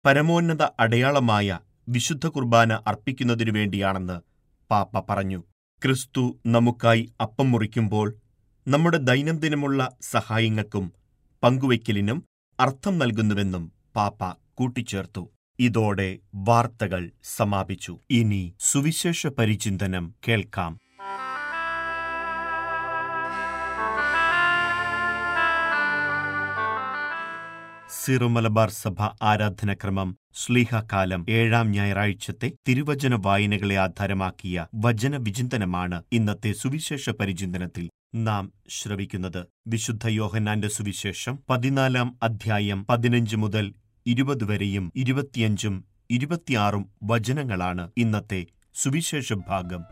പരമോന്നത അടയാളമായ വിശുദ്ധ കുർബാന അർപ്പിക്കുന്നതിനു വേണ്ടിയാണെന്ന് പാപ്പ പറഞ്ഞു ക്രിസ്തു നമുക്കായി അപ്പം മുറിക്കുമ്പോൾ നമ്മുടെ ദൈനംദിനമുള്ള സഹായങ്ങൾക്കും പങ്കുവയ്ക്കലിനും അർത്ഥം നൽകുന്നുവെന്നും പാപ്പ കൂട്ടിച്ചേർത്തു ഇതോടെ വാർത്തകൾ സമാപിച്ചു ഇനി സുവിശേഷ പരിചിന്തനം കേൾക്കാം സിറോ മലബാർ സഭ ആരാധനക്രമം ശ്ലീഹകാലം ഏഴാം ഞായറാഴ്ചത്തെ തിരുവചന വായനകളെ ആധാരമാക്കിയ വചന വിചിന്തനമാണ് ഇന്നത്തെ സുവിശേഷ പരിചിന്തനത്തിൽ നാം ശ്രവിക്കുന്നത് വിശുദ്ധ യോഹന്നാന്റെ സുവിശേഷം പതിനാലാം അധ്യായം പതിനഞ്ച് മുതൽ ഇരുപത് വരെയും ഇരുപത്തിയഞ്ചും ഇരുപത്തിയാറും വചനങ്ങളാണ് ഇന്നത്തെ സുവിശേഷ ഭാഗം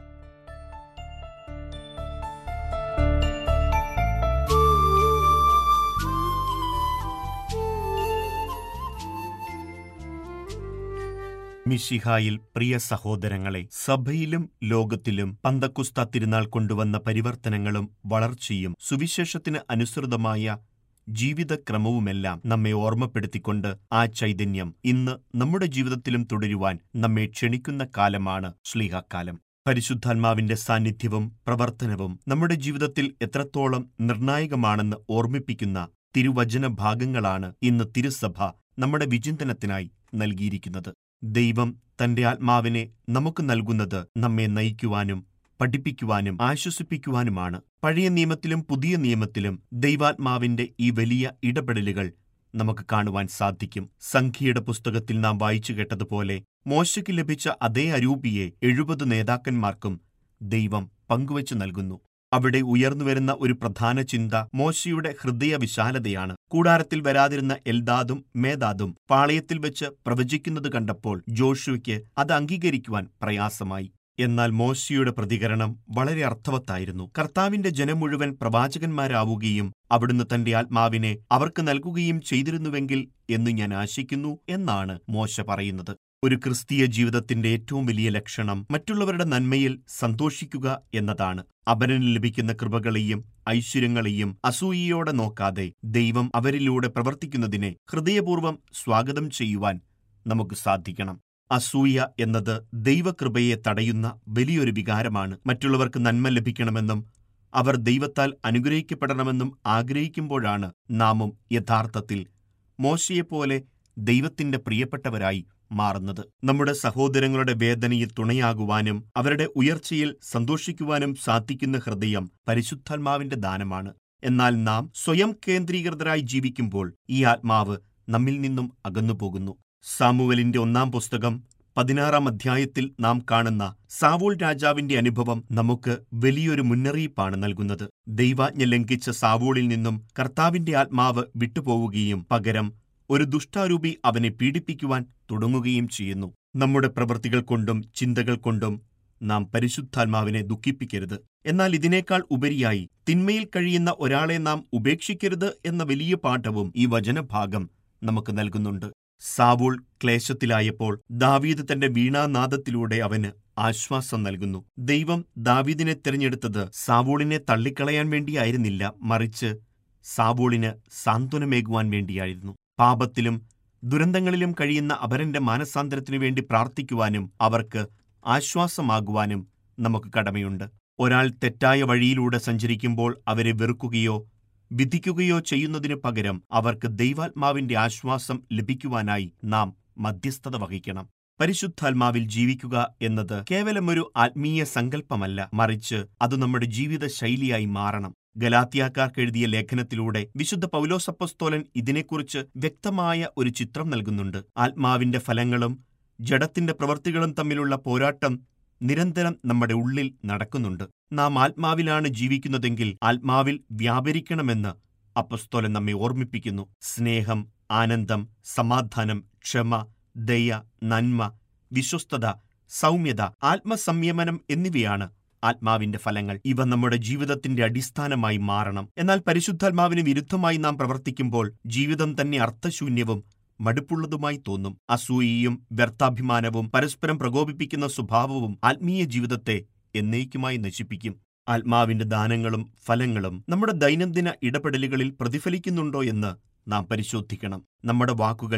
മിഷിഹായിൽ പ്രിയ സഹോദരങ്ങളെ സഭയിലും ലോകത്തിലും പന്തക്കുസ്ത തിരുനാൾ കൊണ്ടുവന്ന പരിവർത്തനങ്ങളും വളർച്ചയും സുവിശേഷത്തിന് അനുസൃതമായ ജീവിതക്രമവുമെല്ലാം നമ്മെ ഓർമ്മപ്പെടുത്തിക്കൊണ്ട് ആ ചൈതന്യം ഇന്ന് നമ്മുടെ ജീവിതത്തിലും തുടരുവാൻ നമ്മെ ക്ഷണിക്കുന്ന കാലമാണ് ശ്ലീഹക്കാലം പരിശുദ്ധാത്മാവിന്റെ സാന്നിധ്യവും പ്രവർത്തനവും നമ്മുടെ ജീവിതത്തിൽ എത്രത്തോളം നിർണായകമാണെന്ന് ഓർമ്മിപ്പിക്കുന്ന തിരുവചന ഭാഗങ്ങളാണ് ഇന്ന് തിരുസഭ നമ്മുടെ വിചിന്തനത്തിനായി നൽകിയിരിക്കുന്നത് ദൈവം തന്റെ ആത്മാവിനെ നമുക്ക് നൽകുന്നത് നമ്മെ നയിക്കുവാനും പഠിപ്പിക്കുവാനും ആശ്വസിപ്പിക്കുവാനുമാണ് പഴയ നിയമത്തിലും പുതിയ നിയമത്തിലും ദൈവാത്മാവിന്റെ ഈ വലിയ ഇടപെടലുകൾ നമുക്ക് കാണുവാൻ സാധിക്കും സംഖ്യയുടെ പുസ്തകത്തിൽ നാം വായിച്ചു കേട്ടതുപോലെ മോശയ്ക്ക് ലഭിച്ച അതേ അരൂപിയെ എഴുപത് നേതാക്കന്മാർക്കും ദൈവം പങ്കുവച്ചു നൽകുന്നു അവിടെ ഉയർന്നുവരുന്ന ഒരു പ്രധാന ചിന്ത മോശയുടെ ഹൃദയ വിശാലതയാണ് കൂടാരത്തിൽ വരാതിരുന്ന എൽദാദും മേദാദും പാളയത്തിൽ വെച്ച് പ്രവചിക്കുന്നത് കണ്ടപ്പോൾ ജോഷുവയ്ക്ക് അത് അംഗീകരിക്കുവാൻ പ്രയാസമായി എന്നാൽ മോശയുടെ പ്രതികരണം വളരെ അർത്ഥവത്തായിരുന്നു കർത്താവിന്റെ ജനം മുഴുവൻ പ്രവാചകന്മാരാവുകയും അവിടുന്ന് തന്റെ ആത്മാവിനെ അവർക്ക് നൽകുകയും ചെയ്തിരുന്നുവെങ്കിൽ എന്ന് ഞാൻ ആശിക്കുന്നു എന്നാണ് മോശ പറയുന്നത് ഒരു ക്രിസ്തീയ ജീവിതത്തിന്റെ ഏറ്റവും വലിയ ലക്ഷണം മറ്റുള്ളവരുടെ നന്മയിൽ സന്തോഷിക്കുക എന്നതാണ് അവരിന് ലഭിക്കുന്ന കൃപകളെയും ഐശ്വര്യങ്ങളെയും അസൂയയോടെ നോക്കാതെ ദൈവം അവരിലൂടെ പ്രവർത്തിക്കുന്നതിനെ ഹൃദയപൂർവ്വം സ്വാഗതം ചെയ്യുവാൻ നമുക്ക് സാധിക്കണം അസൂയ എന്നത് ദൈവകൃപയെ തടയുന്ന വലിയൊരു വികാരമാണ് മറ്റുള്ളവർക്ക് നന്മ ലഭിക്കണമെന്നും അവർ ദൈവത്താൽ അനുഗ്രഹിക്കപ്പെടണമെന്നും ആഗ്രഹിക്കുമ്പോഴാണ് നാമും യഥാർത്ഥത്തിൽ മോശയെപ്പോലെ ദൈവത്തിന്റെ പ്രിയപ്പെട്ടവരായി മാറുന്നത് നമ്മുടെ സഹോദരങ്ങളുടെ വേദനയിൽ തുണയാകുവാനും അവരുടെ ഉയർച്ചയിൽ സന്തോഷിക്കുവാനും സാധിക്കുന്ന ഹൃദയം പരിശുദ്ധാത്മാവിന്റെ ദാനമാണ് എന്നാൽ നാം സ്വയം കേന്ദ്രീകൃതരായി ജീവിക്കുമ്പോൾ ഈ ആത്മാവ് നമ്മിൽ നിന്നും അകന്നുപോകുന്നു സാമുവലിന്റെ ഒന്നാം പുസ്തകം പതിനാറാം അധ്യായത്തിൽ നാം കാണുന്ന സാവൂൾ രാജാവിന്റെ അനുഭവം നമുക്ക് വലിയൊരു മുന്നറിയിപ്പാണ് നൽകുന്നത് ദൈവാജ്ഞ ലംഘിച്ച സാവൂളിൽ നിന്നും കർത്താവിന്റെ ആത്മാവ് വിട്ടുപോവുകയും പകരം ഒരു ദുഷ്ടാരൂപി അവനെ പീഡിപ്പിക്കുവാൻ തുടങ്ങുകയും ചെയ്യുന്നു നമ്മുടെ പ്രവൃത്തികൾ കൊണ്ടും ചിന്തകൾ കൊണ്ടും നാം പരിശുദ്ധാത്മാവിനെ ദുഃഖിപ്പിക്കരുത് എന്നാൽ ഇതിനേക്കാൾ ഉപരിയായി തിന്മയിൽ കഴിയുന്ന ഒരാളെ നാം ഉപേക്ഷിക്കരുത് എന്ന വലിയ പാഠവും ഈ വചനഭാഗം നമുക്ക് നൽകുന്നുണ്ട് സാവൂൾ ക്ലേശത്തിലായപ്പോൾ ദാവീദ് തന്റെ വീണാനാദത്തിലൂടെ അവന് ആശ്വാസം നൽകുന്നു ദൈവം ദാവീദിനെ തിരഞ്ഞെടുത്തത് സാവൂളിനെ തള്ളിക്കളയാൻ വേണ്ടിയായിരുന്നില്ല മറിച്ച് സാവൂളിന് സാന്ത്വനമേകുവാൻ വേണ്ടിയായിരുന്നു പാപത്തിലും ദുരന്തങ്ങളിലും കഴിയുന്ന അപരന്റെ മാനസാന്തരത്തിനു വേണ്ടി പ്രാർത്ഥിക്കുവാനും അവർക്ക് ആശ്വാസമാകുവാനും നമുക്ക് കടമയുണ്ട് ഒരാൾ തെറ്റായ വഴിയിലൂടെ സഞ്ചരിക്കുമ്പോൾ അവരെ വെറുക്കുകയോ വിധിക്കുകയോ ചെയ്യുന്നതിനു പകരം അവർക്ക് ദൈവാത്മാവിന്റെ ആശ്വാസം ലഭിക്കുവാനായി നാം മധ്യസ്ഥത വഹിക്കണം പരിശുദ്ധാത്മാവിൽ ജീവിക്കുക എന്നത് കേവലം ഒരു ആത്മീയ സങ്കല്പമല്ല മറിച്ച് അത് നമ്മുടെ ജീവിത ശൈലിയായി മാറണം ഗലാത്തിയാക്കാർക്ക് എഴുതിയ ലേഖനത്തിലൂടെ വിശുദ്ധ പൗലോസപ്പസ്തോലൻ ഇതിനെക്കുറിച്ച് വ്യക്തമായ ഒരു ചിത്രം നൽകുന്നുണ്ട് ആത്മാവിന്റെ ഫലങ്ങളും ജഡത്തിന്റെ പ്രവൃത്തികളും തമ്മിലുള്ള പോരാട്ടം നിരന്തരം നമ്മുടെ ഉള്ളിൽ നടക്കുന്നുണ്ട് നാം ആത്മാവിലാണ് ജീവിക്കുന്നതെങ്കിൽ ആത്മാവിൽ വ്യാപരിക്കണമെന്ന് അപ്പസ്തോലൻ നമ്മെ ഓർമ്മിപ്പിക്കുന്നു സ്നേഹം ആനന്ദം സമാധാനം ക്ഷമ ദയ നന്മ വിശ്വസ്തത സൗമ്യത ആത്മസംയമനം എന്നിവയാണ് ആത്മാവിന്റെ ഫലങ്ങൾ ഇവ നമ്മുടെ ജീവിതത്തിന്റെ അടിസ്ഥാനമായി മാറണം എന്നാൽ പരിശുദ്ധാത്മാവിന് വിരുദ്ധമായി നാം പ്രവർത്തിക്കുമ്പോൾ ജീവിതം തന്നെ അർത്ഥശൂന്യവും മടുപ്പുള്ളതുമായി തോന്നും അസൂയയും വ്യർത്ഥാഭിമാനവും പരസ്പരം പ്രകോപിപ്പിക്കുന്ന സ്വഭാവവും ആത്മീയ ജീവിതത്തെ എന്നേക്കുമായി നശിപ്പിക്കും ആത്മാവിന്റെ ദാനങ്ങളും ഫലങ്ങളും നമ്മുടെ ദൈനംദിന ഇടപെടലുകളിൽ പ്രതിഫലിക്കുന്നുണ്ടോ എന്ന് നാം പരിശോധിക്കണം നമ്മുടെ വാക്കുകൾ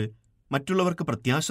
മറ്റുള്ളവർക്ക് പ്രത്യാശ